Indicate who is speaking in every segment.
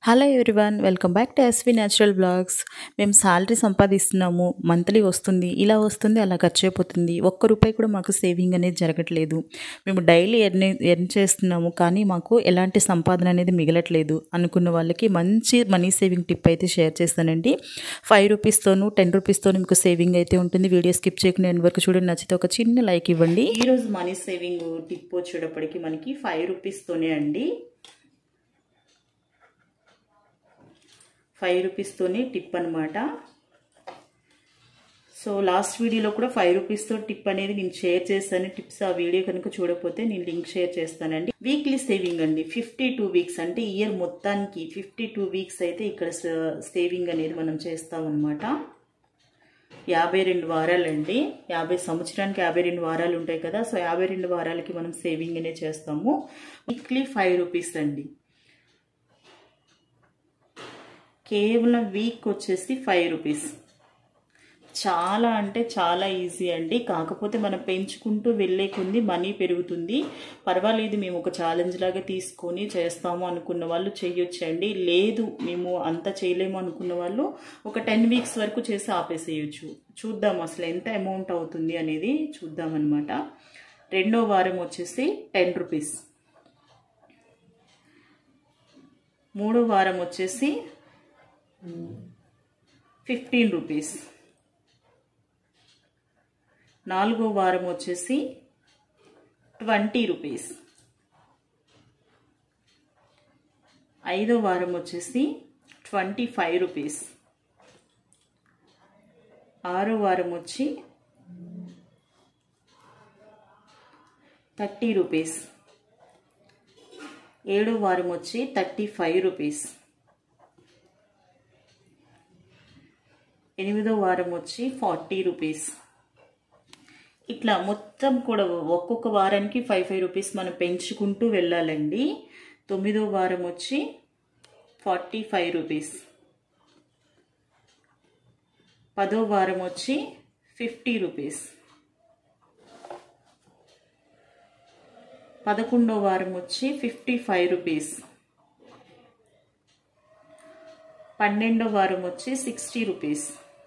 Speaker 1: hello everyone welcome back to SV natural blogs మేము salary సంపాదిస్తున్నాము monthly వస్తుంది ఇలా వస్తుంది అలా ఖర్చు అయిపోతుంది ఒక్క రూపాయి కూడా మాకు సేవింగ్ అనేది జరగట్లేదు మేము డైలీ ఎర్న్ ఎర్న్ చేస్తున్నాము కానీ మాకు ఎలాంటి సంపాదన అనేది మిగలట్లేదు అనుకున్న వాళ్ళకి మంచి మనీ సేవింగ్ టిప్ అయితే షేర్ చేస్తానండి ఫైవ్ రూపీస్తోను టెన్ రూపీస్తోను మీకు సేవింగ్ అయితే ఉంటుంది వీడియో స్కిప్ చేయకుండా ఎండ్ వరకు చూడండి నచ్చితే ఒక చిన్న లైక్ ఇవ్వండి ఈరోజు మనీ సేవింగ్ టిప్ వచ్చేటప్పటికి మనకి ఫైవ్ రూపీస్తోనే అండి ఫైవ్ రూపీస్తోనే టిప్ అనమాట సో లాస్ట్ వీడియోలో కూడా ఫైవ్ రూపీస్తో టిప్ అనేది నేను షేర్ చేస్తాను టిప్స్ ఆ వీడియో కనుక చూడకపోతే నేను లింక్ షేర్ చేస్తానండి వీక్లీ సేవింగ్ అండి ఫిఫ్టీ టూ వీక్స్ అంటే ఇయర్ మొత్తానికి ఫిఫ్టీ టూ వీక్స్ అయితే ఇక్కడ సేవింగ్ అనేది మనం చేస్తామన్నమాట యాభై రెండు వారాలండి యాభై సంవత్సరానికి యాభై రెండు వారాలు ఉంటాయి కదా సో యాభై రెండు వారాలకి మనం సేవింగ్ అనేది చేస్తాము వీక్లీ ఫైవ్ రూపీస్ అండి కేవలం వీక్ వచ్చేసి ఫైవ్ రూపీస్ చాలా అంటే చాలా ఈజీ అండి కాకపోతే మనం పెంచుకుంటూ వెళ్ళే కొంది మనీ పెరుగుతుంది పర్వాలేదు మేము ఒక ఛాలెంజ్ లాగా తీసుకొని చేస్తాము అనుకున్న వాళ్ళు చెయ్యొచ్చండి లేదు మేము అంత చేయలేము అనుకున్న వాళ్ళు ఒక టెన్ వీక్స్ వరకు చేసి ఆపేసేయచ్చు చూద్దాం అసలు ఎంత అమౌంట్ అవుతుంది అనేది చూద్దాం అనమాట రెండో వారం వచ్చేసి టెన్ రూపీస్ మూడో వారం వచ్చేసి ఫిఫ్టీన్ రూపీస్ నాలుగో వారం వచ్చేసి ట్వంటీ రూపీస్ ఐదో వారం వచ్చేసి ట్వంటీ ఫైవ్ రూపీస్ ఆరో వారం వచ్చి థర్టీ రూపీస్ ఏడో వారం వచ్చి థర్టీ ఫైవ్ రూపీస్ ఎనిమిదో వారం వచ్చి ఫార్టీ రూపీస్ ఇట్లా మొత్తం కూడా ఒక్కొక్క వారానికి ఫైవ్ ఫైవ్ రూపీస్ మనం పెంచుకుంటూ వెళ్ళాలండి తొమ్మిదో వారం వచ్చి ఫార్టీ ఫైవ్ రూపీస్ పదో వారం వచ్చి ఫిఫ్టీ రూపీస్ పదకొండో వారం వచ్చి ఫిఫ్టీ ఫైవ్ రూపీస్ పన్నెండో వారం వచ్చి సిక్స్టీ రూపీస్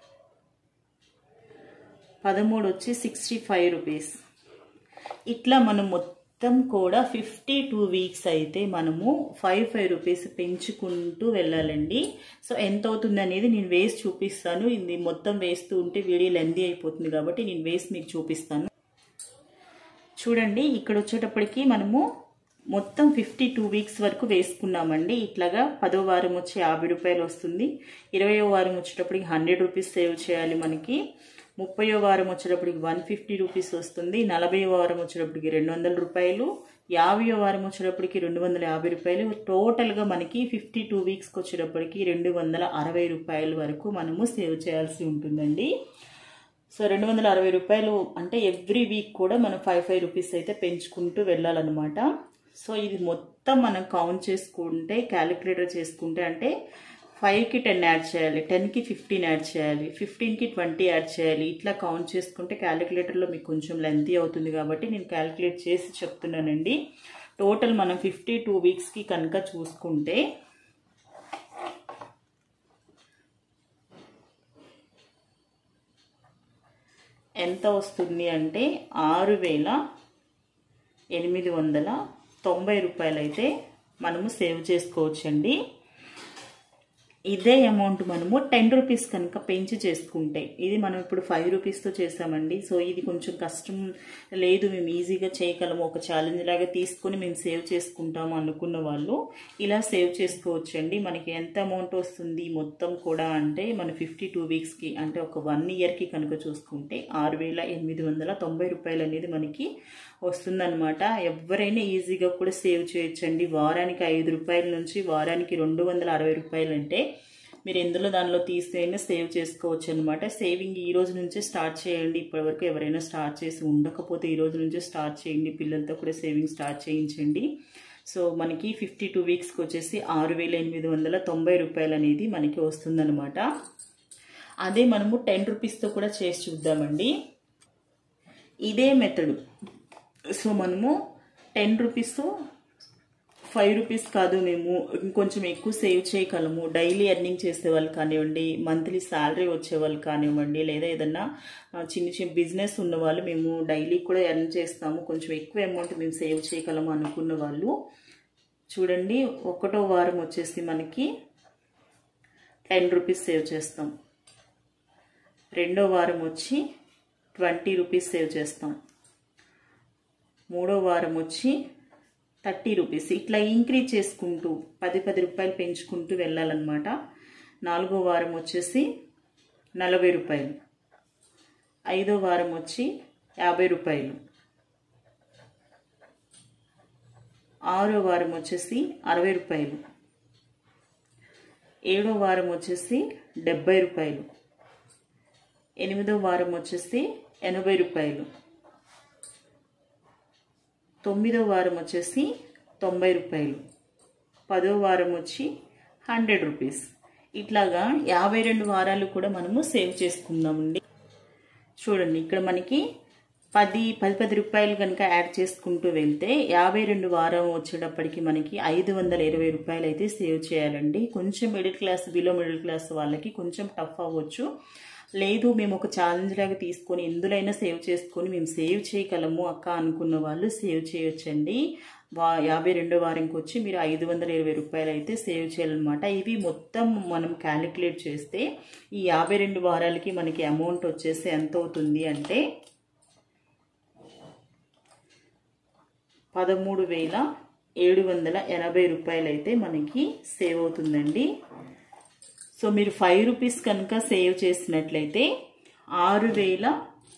Speaker 1: పదమూడు వచ్చి సిక్స్టీ ఫైవ్ రూపీస్ ఇట్లా మనం మొత్తం కూడా ఫిఫ్టీ టూ వీక్స్ అయితే మనము ఫైవ్ ఫైవ్ రూపీస్ పెంచుకుంటూ వెళ్ళాలండి సో ఎంత అవుతుంది అనేది నేను వేసి చూపిస్తాను ఇది మొత్తం వేస్తూ ఉంటే వీడియో లెందీ అయిపోతుంది కాబట్టి నేను వేసి మీకు చూపిస్తాను చూడండి ఇక్కడ వచ్చేటప్పటికి మనము మొత్తం ఫిఫ్టీ టూ వీక్స్ వరకు వేసుకున్నామండి ఇట్లాగా పదో వారం వచ్చి యాభై రూపాయలు వస్తుంది ఇరవయో వారం వచ్చేటప్పటికి హండ్రెడ్ రూపీస్ సేవ్ చేయాలి మనకి ముప్పయో వారం వచ్చేటప్పటికి వన్ ఫిఫ్టీ రూపీస్ వస్తుంది నలభైవ వారం వచ్చేటప్పటికి రెండు వందల రూపాయలు యాభైయో వారం వచ్చేటప్పటికి రెండు వందల యాభై రూపాయలు టోటల్గా మనకి ఫిఫ్టీ టూ వీక్స్కి వచ్చేటప్పటికి రెండు వందల అరవై రూపాయల వరకు మనము సేవ్ చేయాల్సి ఉంటుందండి సో రెండు వందల అరవై రూపాయలు అంటే ఎవ్రీ వీక్ కూడా మనం ఫైవ్ ఫైవ్ రూపీస్ అయితే పెంచుకుంటూ వెళ్ళాలన్నమాట సో ఇది మొత్తం మనం కౌంట్ చేసుకుంటే క్యాలిక్యులేటర్ చేసుకుంటే అంటే ఫైవ్కి టెన్ యాడ్ చేయాలి టెన్కి ఫిఫ్టీన్ యాడ్ చేయాలి ఫిఫ్టీన్కి ట్వంటీ యాడ్ చేయాలి ఇట్లా కౌంట్ చేసుకుంటే క్యాలిక్యులేటర్లో మీకు కొంచెం లెంతీ అవుతుంది కాబట్టి నేను క్యాలిక్యులేట్ చేసి చెప్తున్నానండి టోటల్ మనం ఫిఫ్టీ టూ వీక్స్కి కనుక చూసుకుంటే ఎంత వస్తుంది అంటే ఆరు వేల ఎనిమిది వందల తొంభై రూపాయలు అయితే మనము సేవ్ చేసుకోవచ్చండి ఇదే అమౌంట్ మనము టెన్ రూపీస్ కనుక పెంచి చేసుకుంటే ఇది మనం ఇప్పుడు ఫైవ్ రూపీస్తో చేసామండి సో ఇది కొంచెం కష్టం లేదు మేము ఈజీగా చేయగలము ఒక ఛాలెంజ్ లాగా తీసుకొని మేము సేవ్ చేసుకుంటాము అనుకున్న వాళ్ళు ఇలా సేవ్ చేసుకోవచ్చండి మనకి ఎంత అమౌంట్ వస్తుంది మొత్తం కూడా అంటే మన ఫిఫ్టీ టూ వీక్స్కి అంటే ఒక వన్ ఇయర్కి కనుక చూసుకుంటే ఆరు వేల ఎనిమిది వందల తొంభై రూపాయలు అనేది మనకి వస్తుందన్నమాట ఎవరైనా ఈజీగా కూడా సేవ్ చేయొచ్చండి వారానికి ఐదు రూపాయల నుంచి వారానికి రెండు వందల అరవై రూపాయలు అంటే మీరు ఎందులో దానిలో తీసైనా సేవ్ చేసుకోవచ్చు అనమాట సేవింగ్ ఈ రోజు నుంచే స్టార్ట్ చేయండి ఇప్పటివరకు ఎవరైనా స్టార్ట్ చేసి ఉండకపోతే ఈ రోజు నుంచే స్టార్ట్ చేయండి పిల్లలతో కూడా సేవింగ్ స్టార్ట్ చేయించండి సో మనకి ఫిఫ్టీ టూ వీక్స్కి వచ్చేసి ఆరు వేల ఎనిమిది వందల తొంభై రూపాయలు అనేది మనకి వస్తుందన్నమాట అదే మనము టెన్ రూపీస్తో కూడా చేసి చూద్దామండి ఇదే మెథడ్ సో మనము టెన్ రూపీస్ ఫైవ్ రూపీస్ కాదు మేము ఇంకొంచెం ఎక్కువ సేవ్ చేయగలము డైలీ ఎర్నింగ్ చేసే వాళ్ళు కానివ్వండి మంత్లీ శాలరీ వచ్చే వాళ్ళు కానివ్వండి లేదా ఏదన్నా ఆ, చిన్న చిన్న బిజినెస్ ఉన్న వాళ్ళు మేము డైలీ కూడా ఎర్న్ చేస్తాము కొంచెం ఎక్కువ అమౌంట్ మేము సేవ్ చేయగలము అనుకున్న వాళ్ళు చూడండి ఒకటో వారం వచ్చేసి మనకి టెన్ రూపీస్ సేవ్ చేస్తాం రెండో వారం వచ్చి ట్వంటీ రూపీస్ సేవ్ చేస్తాం మూడో వారం వచ్చి థర్టీ రూపీస్ ఇట్లా ఇంక్రీజ్ చేసుకుంటూ పది పది రూపాయలు పెంచుకుంటూ వెళ్ళాలన్నమాట నాలుగో వారం వచ్చేసి నలభై రూపాయలు ఐదో వారం వచ్చి యాభై రూపాయలు ఆరో వారం వచ్చేసి అరవై రూపాయలు ఏడో వారం వచ్చేసి డెబ్బై రూపాయలు ఎనిమిదో వారం వచ్చేసి ఎనభై రూపాయలు తొమ్మిదో వారం వచ్చేసి తొంభై రూపాయలు పదో వారం వచ్చి హండ్రెడ్ రూపీస్ ఇట్లాగా యాభై రెండు వారాలు కూడా మనము సేవ్ చేసుకుందామండి చూడండి ఇక్కడ మనకి పది పది పది రూపాయలు కనుక యాడ్ చేసుకుంటూ వెళ్తే యాభై రెండు వారం వచ్చేటప్పటికి మనకి ఐదు వందల ఇరవై రూపాయలు అయితే సేవ్ చేయాలండి కొంచెం middle class below middle class వాళ్ళకి కొంచెం టఫ్ అవ్వచ్చు లేదు మేము ఒక ఛాలెంజ్ లాగా తీసుకొని ఎందులైనా సేవ్ చేసుకొని మేము సేవ్ చేయగలము అక్క అనుకున్న వాళ్ళు సేవ్ చేయొచ్చండి వా యాభై రెండో వారంకి వచ్చి మీరు ఐదు వందల ఇరవై రూపాయలు అయితే సేవ్ చేయాలన్నమాట ఇవి మొత్తం మనం క్యాలిక్యులేట్ చేస్తే ఈ యాభై రెండు వారాలకి మనకి అమౌంట్ వచ్చేసి ఎంత అవుతుంది అంటే పదమూడు వేల ఏడు వందల ఎనభై రూపాయలు అయితే మనకి సేవ్ అవుతుందండి సో మీరు ఫైవ్ రూపీస్ కనుక సేవ్ చేసినట్లయితే ఆరు వేల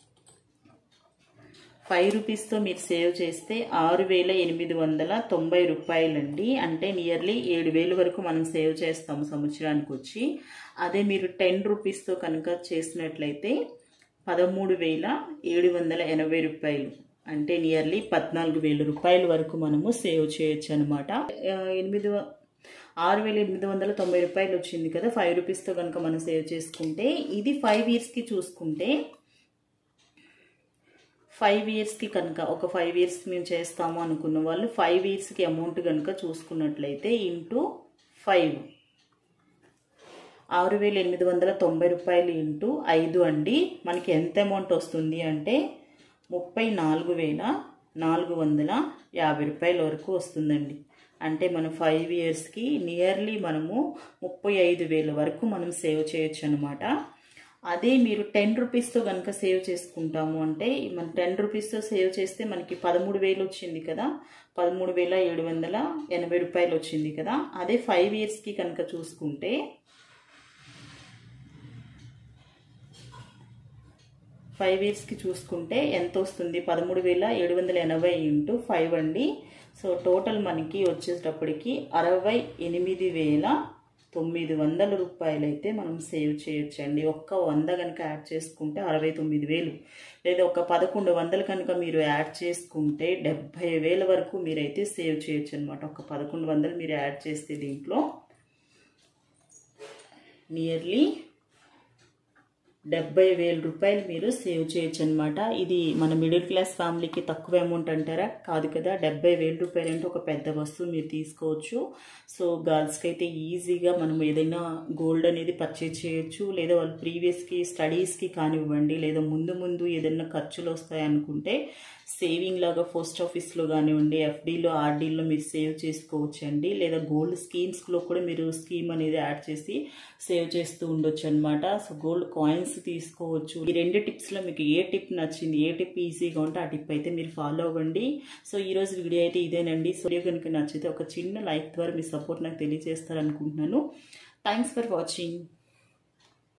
Speaker 1: ఫైవ్ రూపీస్తో మీరు సేవ్ చేస్తే ఆరు వేల ఎనిమిది వందల తొంభై రూపాయలండి అంటే నియర్లీ ఏడు వేలు వరకు మనం సేవ్ చేస్తాము సంవత్సరానికి వచ్చి అదే మీరు టెన్ రూపీస్తో కనుక చేసినట్లయితే పదమూడు వేల ఏడు వందల ఎనభై రూపాయలు అంటే నియర్లీ పద్నాలుగు వేల రూపాయల వరకు మనము సేవ్ చేయొచ్చు అనమాట ఎనిమిది వ- ఆరు వేల ఎనిమిది వందల తొంభై రూపాయలు వచ్చింది కదా ఫైవ్ రూపీస్తో కనుక మనం సేవ్ చేసుకుంటే ఇది ఫైవ్ ఇయర్స్కి చూసుకుంటే ఫైవ్ ఇయర్స్కి కనుక ఒక ఫైవ్ ఇయర్స్ మేము చేస్తాము అనుకున్న వాళ్ళు ఫైవ్ ఇయర్స్కి అమౌంట్ కనుక చూసుకున్నట్లయితే ఇంటూ ఫైవ్ ఆరు వేల ఎనిమిది వందల తొంభై రూపాయలు ఇంటూ ఐదు అండి మనకి ఎంత అమౌంట్ వస్తుంది అంటే ముప్పై నాలుగు వేల నాలుగు వందల యాభై రూపాయల వరకు వస్తుందండి అంటే మనం ఫైవ్ ఇయర్స్కి నియర్లీ మనము ముప్పై ఐదు వేల వరకు మనం సేవ్ చేయొచ్చు అనమాట అదే మీరు టెన్ రూపీస్తో కనుక సేవ్ చేసుకుంటాము అంటే మన టెన్ రూపీస్తో సేవ్ చేస్తే మనకి పదమూడు వేలు వచ్చింది కదా పదమూడు వేల ఏడు వందల ఎనభై రూపాయలు వచ్చింది కదా అదే ఫైవ్ ఇయర్స్కి కనుక చూసుకుంటే ఫైవ్ ఇయర్స్కి చూసుకుంటే ఎంత వస్తుంది పదమూడు వేల ఏడు వందల ఎనభై ఇంటూ ఫైవ్ అండి సో టోటల్ మనకి వచ్చేటప్పటికి అరవై ఎనిమిది వేల తొమ్మిది వందల రూపాయలు అయితే మనం సేవ్ చేయొచ్చండి ఒక్క వంద కనుక యాడ్ చేసుకుంటే అరవై తొమ్మిది వేలు లేదా ఒక పదకొండు వందలు కనుక మీరు యాడ్ చేసుకుంటే డెబ్భై వేల వరకు మీరైతే సేవ్ చేయొచ్చు అనమాట ఒక పదకొండు వందలు మీరు యాడ్ చేస్తే దీంట్లో నియర్లీ డెబ్బై వేల రూపాయలు మీరు సేవ్ చేయొచ్చు అనమాట ఇది మన మిడిల్ క్లాస్ ఫ్యామిలీకి తక్కువ అమౌంట్ అంటారా కాదు కదా డెబ్బై వేల రూపాయలు అంటే ఒక పెద్ద వస్తువు మీరు తీసుకోవచ్చు సో గర్ల్స్కి అయితే ఈజీగా మనం ఏదైనా గోల్డ్ అనేది పర్చేజ్ చేయొచ్చు లేదా వాళ్ళు ప్రీవియస్కి స్టడీస్కి కానివ్వండి లేదా ముందు ముందు ఏదైనా ఖర్చులు వస్తాయి అనుకుంటే సేవింగ్ లాగా పోస్ట్ ఆఫీస్లో కానివ్వండి ఎఫ్డీలో ఆర్డీలో మీరు సేవ్ చేసుకోవచ్చు అండి లేదా గోల్డ్ స్కీమ్స్లో కూడా మీరు స్కీమ్ అనేది యాడ్ చేసి సేవ్ చేస్తూ ఉండొచ్చు అనమాట సో గోల్డ్ కాయిన్స్ తీసుకోవచ్చు ఈ రెండు టిప్స్లో మీకు ఏ టిప్ నచ్చింది ఏ టిప్ ఈజీగా ఉంటే ఆ టిప్ అయితే మీరు ఫాలో అవ్వండి సో ఈరోజు వీడియో అయితే ఇదేనండి సో వీడియో కనుక నచ్చితే ఒక చిన్న లైక్ ద్వారా మీ సపోర్ట్ నాకు తెలియజేస్తారనుకుంటున్నాను థ్యాంక్స్ ఫర్ వాచింగ్